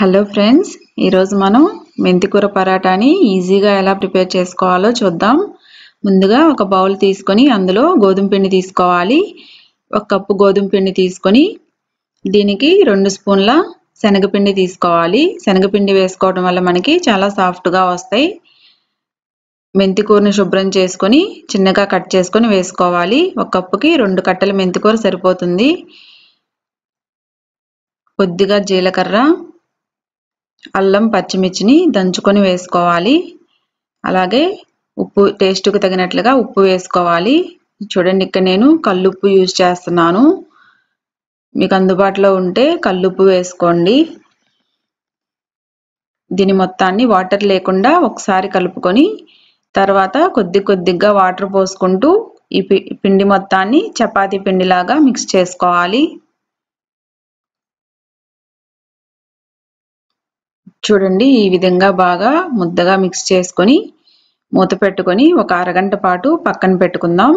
hello friends ఈరోజు మనం మెంతికూర పరాటాని ఈజీగా ఎలా ప్రిపేర్ చేసుకోవాలో చూద్దాం ముందుగా ఒక బౌల్ తీసుకొని అందులో గోధుమ పిండి తీసుకోవాలి ఒక కప్పు గోధుమ పిండి తీసుకొని దీనికి రెండు స్పూన్ల శనగపిండి తీసుకోవాలి శనగపిండి వేసుకోవడం వల్ల మనకి చాలా సాఫ్ట్గా వస్తాయి మెంతికూరని శుభ్రం చేసుకొని చిన్నగా కట్ చేసుకొని వేసుకోవాలి ఒక కప్పుకి రెండు కట్టల మెంతికూర సరిపోతుంది కొద్దిగా జీలకర్ర అల్లం పచ్చిమిర్చిని దంచుకొని వేసుకోవాలి అలాగే ఉప్పు టేస్ట్కి తగినట్లుగా ఉప్పు వేసుకోవాలి చూడండి ఇక్కడ నేను కల్లుప్పు యూజ్ చేస్తున్నాను మీకు అందుబాటులో ఉంటే కల్లుప్పు వేసుకోండి దీని మొత్తాన్ని వాటర్ లేకుండా ఒకసారి కలుపుకొని తర్వాత కొద్ది కొద్దిగా వాటర్ పోసుకుంటూ ఈ పిండి మొత్తాన్ని చపాతీ పిండిలాగా మిక్స్ చేసుకోవాలి చూడండి ఈ విధంగా బాగా ముద్దగా మిక్స్ చేసుకొని మూత పెట్టుకొని ఒక అరగంట పాటు పక్కన పెట్టుకుందాం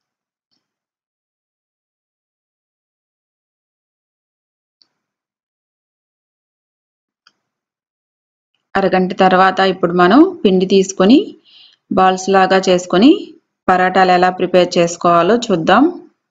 అరగంట తర్వాత ఇప్పుడు మనం పిండి తీసుకొని బాల్స్ లాగా చేసుకొని పరాటాలు ఎలా ప్రిపేర్ చేసుకోవాలో చూద్దాం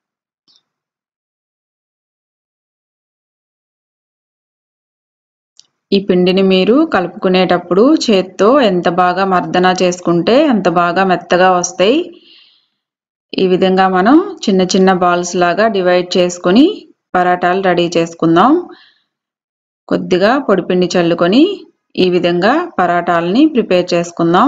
ఈ పిండిని మీరు కలుపుకునేటప్పుడు చేత్తో ఎంత బాగా మర్దన చేసుకుంటే అంత బాగా మెత్తగా వస్తాయి ఈ విధంగా మనం చిన్న చిన్న బాల్స్ లాగా డివైడ్ చేసుకొని పరాటాలు రెడీ చేసుకుందాం కొద్దిగా పొడిపిండి చల్లుకొని ఈ విధంగా పరాటాలని ప్రిపేర్ చేసుకుందాం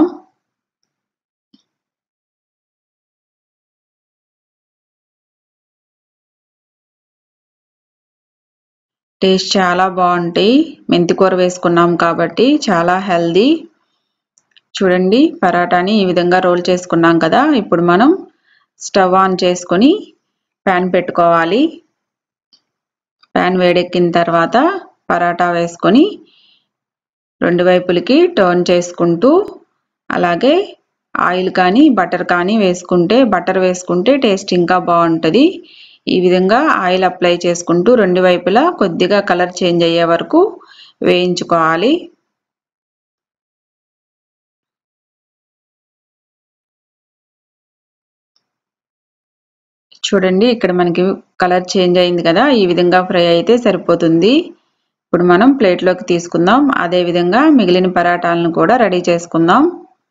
టేస్ట్ చాలా బాగుంటాయి మెంతికూర వేసుకున్నాం కాబట్టి చాలా హెల్దీ చూడండి పరాటాని ఈ విధంగా రోల్ చేసుకున్నాం కదా ఇప్పుడు మనం స్టవ్ ఆన్ చేసుకొని ప్యాన్ పెట్టుకోవాలి ప్యాన్ వేడెక్కిన తర్వాత పరాటా వేసుకొని రెండు వైపులకి టర్న్ చేసుకుంటూ అలాగే ఆయిల్ కానీ బటర్ కానీ వేసుకుంటే బటర్ వేసుకుంటే టేస్ట్ ఇంకా బాగుంటుంది ఈ విధంగా ఆయిల్ అప్లై చేసుకుంటూ రెండు వైపులా కొద్దిగా కలర్ చేంజ్ అయ్యే వరకు వేయించుకోవాలి చూడండి ఇక్కడ మనకి కలర్ చేంజ్ అయింది కదా ఈ విధంగా ఫ్రై అయితే సరిపోతుంది ఇప్పుడు మనం ప్లేట్లోకి తీసుకుందాం అదేవిధంగా మిగిలిన పరాటాలను కూడా రెడీ చేసుకుందాం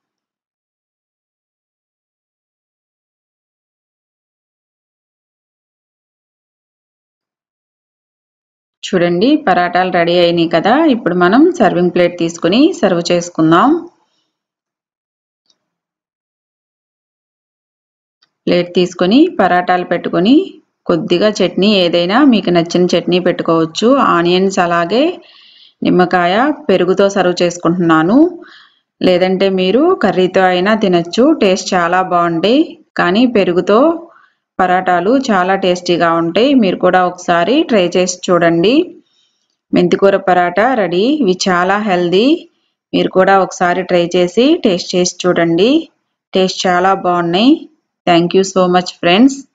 చూడండి పరాటాలు రెడీ అయినాయి కదా ఇప్పుడు మనం సర్వింగ్ ప్లేట్ తీసుకుని సర్వ్ చేసుకుందాం ప్లేట్ తీసుకొని పరాటాలు పెట్టుకొని కొద్దిగా చట్నీ ఏదైనా మీకు నచ్చిన చట్నీ పెట్టుకోవచ్చు ఆనియన్స్ అలాగే నిమ్మకాయ పెరుగుతో సర్వ్ చేసుకుంటున్నాను లేదంటే మీరు కర్రీతో అయినా తినచ్చు టేస్ట్ చాలా బాగుంటాయి కానీ పెరుగుతో పరాటాలు చాలా టేస్టీగా ఉంటాయి మీరు కూడా ఒకసారి ట్రై చేసి చూడండి మెంతికూర పరాటా రెడీ ఇవి చాలా హెల్దీ మీరు కూడా ఒకసారి ట్రై చేసి టేస్ట్ చేసి చూడండి టేస్ట్ చాలా బాగున్నాయి thank you so much friends